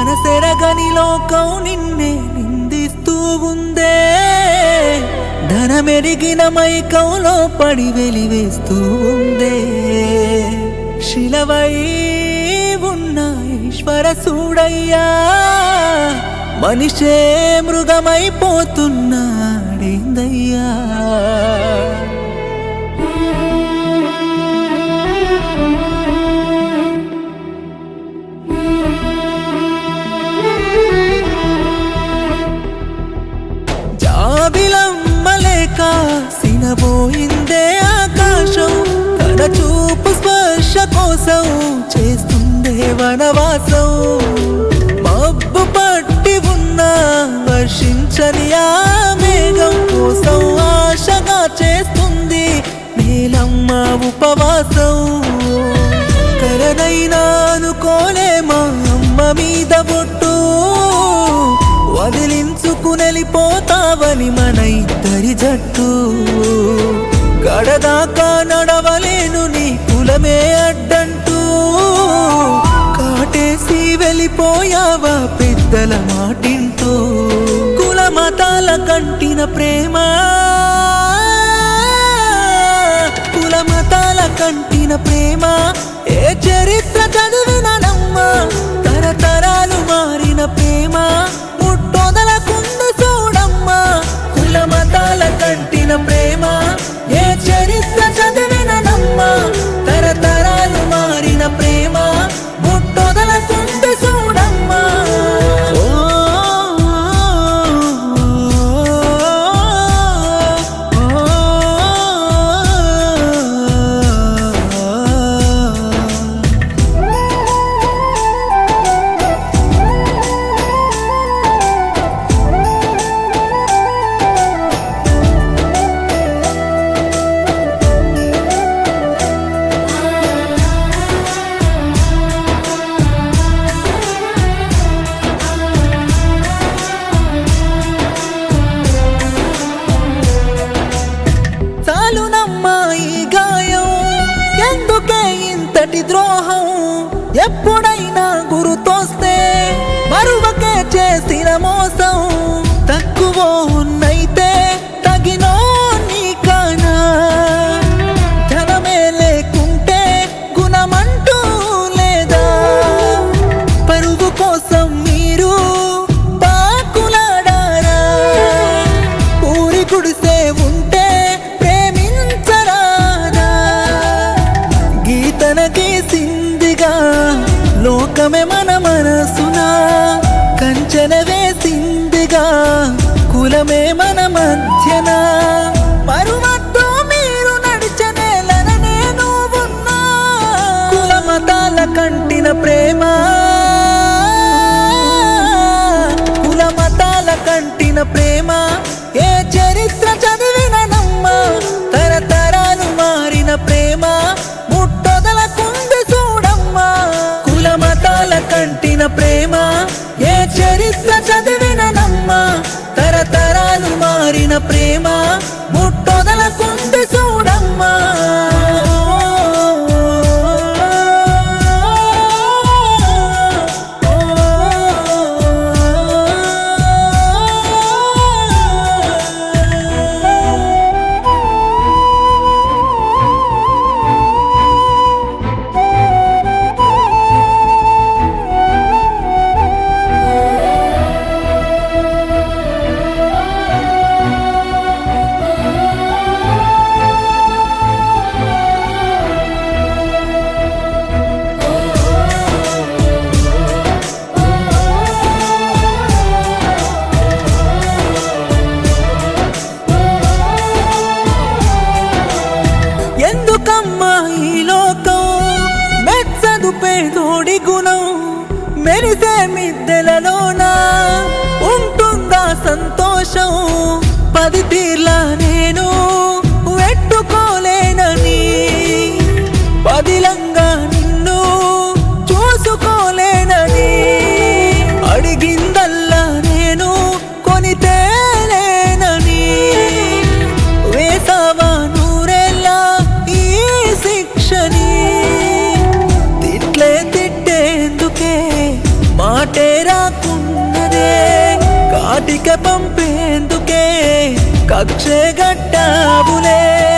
మనసెరగని లోకం నిన్నే నిందిస్తూ ఉందే ధనమెరిగిన మైకంలో పడి వెలివేస్తూ ఉందే శిలవై ఉన్న ఈశ్వర సూడయ్యా మనిషే మృగమైపోతున్నాడేందయ్యా జాబిలమ్మలేక సినబోయిందే ఆకాశం తన చూపు స్పర్శ కోసం చేస్తుందే వనవాసం మబ్బు పట్టి ఉన్న వర్షించని ఆ మేఘం కోసం ఆశగా చేస్తుంది నీలమ్మ ఉపవాసం కరనైనా అనుకోలేమా అమ్మ మీద బొట్టు వదిలించుకునెళ్ళిపోతావని మన ఇద్దరి జట్టు గడదాకా నడవలేను నీ కులమే అడ్డంటూ కాటేసి వెళ్ళిపోయావా పెద్దల మాటింటూ కుల మతాల కంటిన ప్రేమ కుల మతాల కంటిన ప్రేమ ఏ చరిత్ర చదివిన నమ్మ తరతరాలు మారిన ప్రేమ ముట్టొదలకుంది చూడమ్మ కుల మతాల కంటిన ప్రేమ ఏ చరిత్ర చదివిన నమ్మ తరతరాలు మారిన ప్రేమ ముట్టొదలకుంది చూడమ్మ చాలునమ్మా ఈ గాయం ఎందుకే ఇంతటి ద్రోహం ఎప్పుడైనా గురుతోస్తే మరువకే చేసిన మోసం తక్కువ ఉన్నైతే తగినో నీకానా ధనమే లేకుంటే గుణమంటూ లేదా పరువు కోసం మీరు పాకులాడారా ఊరి గుడిసే ఉంటే ప్రేమించరాదా గీతన గీసిందిగా లోకమే మన మనసునా కంచెన వేసిందిగా కులమే మన మధ్యన మరువద్దు మీరు నడిచనేలన నేను ఉన్నా కుల మతాల కంటిన ప్రేమ కుల మతాల కంటిన ప్రేమ ఏ చరిత్ర చదివిన నమ్మ తరతరాలు మారిన ప్రేమ ముట్టొదలకుంది చూడమ్మ కుల మతాల కంటిన ప్రేమ ఏ చరిత్ర చదివిన నమ్మ తరతరాలు మారిన ప్రేమ ముట్టొదలకుంది చూడమ్మా ఎందుకమ్మా ఈ లోకం మెచ్చదు పేదోడి గుణం మెరిసే మిద్దెలలోన ఉంటుందా సంతోషం పది తీర్లా నేను వెట్టుకోలేనని పదిలంగా నిన్ను చూసుకోలేనని అడిగిందల్లా నేను కొనితేలేనని వేసావా నూరెల్లా ఈ శిక్షని తిట్లే తిట్టేందుకే మాటేరా ఊరిక పంపేందుకే కక్షే గట్టావులే